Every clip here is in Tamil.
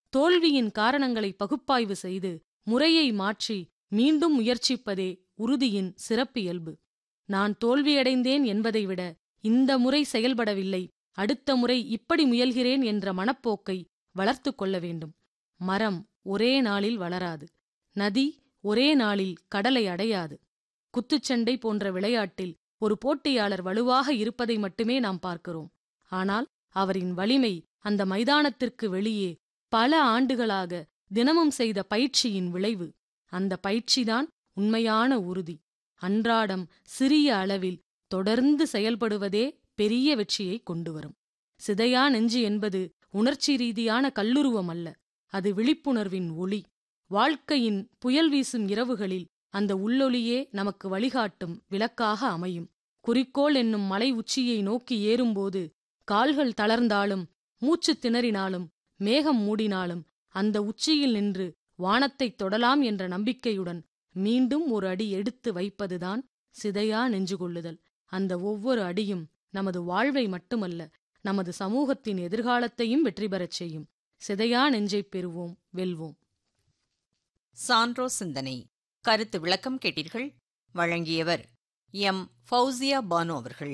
தோல்வியின் காரணங்களை பகுப்பாய்வு செய்து முறையை மாற்றி மீண்டும் முயற்சிப்பதே உறுதியின் சிறப்பியல்பு நான் தோல்வியடைந்தேன் என்பதை விட இந்த முறை செயல்படவில்லை அடுத்த முறை இப்படி முயல்கிறேன் என்ற மனப்போக்கை வளர்த்து கொள்ள வேண்டும் மரம் ஒரே நாளில் வளராது நதி ஒரே நாளில் கடலை அடையாது குத்துச்சண்டை போன்ற விளையாட்டில் ஒரு போட்டியாளர் வலுவாக இருப்பதை மட்டுமே நாம் பார்க்கிறோம் ஆனால் அவரின் வலிமை அந்த மைதானத்திற்கு வெளியே பல ஆண்டுகளாக தினமும் செய்த பயிற்சியின் விளைவு அந்த பயிற்சிதான் உண்மையான உறுதி அன்றாடம் சிறிய அளவில் தொடர்ந்து செயல்படுவதே பெரிய வெற்றியை கொண்டு வரும் சிதையா நெஞ்சு என்பது உணர்ச்சி ரீதியான கல்லுருவம் அல்ல அது விழிப்புணர்வின் ஒளி வாழ்க்கையின் புயல் வீசும் இரவுகளில் அந்த உள்ளொளியே நமக்கு வழிகாட்டும் விளக்காக அமையும் குறிக்கோள் என்னும் மலை உச்சியை நோக்கி ஏறும்போது கால்கள் தளர்ந்தாலும் மூச்சு திணறினாலும் மேகம் மூடினாலும் அந்த உச்சியில் நின்று வானத்தைத் தொடலாம் என்ற நம்பிக்கையுடன் மீண்டும் ஒரு அடி எடுத்து வைப்பதுதான் சிதையா நெஞ்சு கொள்ளுதல் அந்த ஒவ்வொரு அடியும் நமது வாழ்வை மட்டுமல்ல நமது சமூகத்தின் எதிர்காலத்தையும் வெற்றி பெறச் செய்யும் சிதையா நெஞ்சைப் பெறுவோம் வெல்வோம் சான்றோ சிந்தனை கருத்து விளக்கம் கேட்டீர்கள் வழங்கியவர் எம் ஃபௌசியா பானு அவர்கள்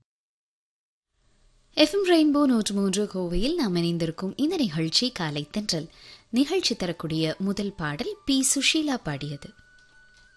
எஃப்எம் ரெயின்போ நூற்று மூன்று கோவையில் நாம் இணைந்திருக்கும் இந்த நிகழ்ச்சி காலை தென்றல் நிகழ்ச்சி தரக்கூடிய முதல் பாடல் பி சுஷீலா பாடியது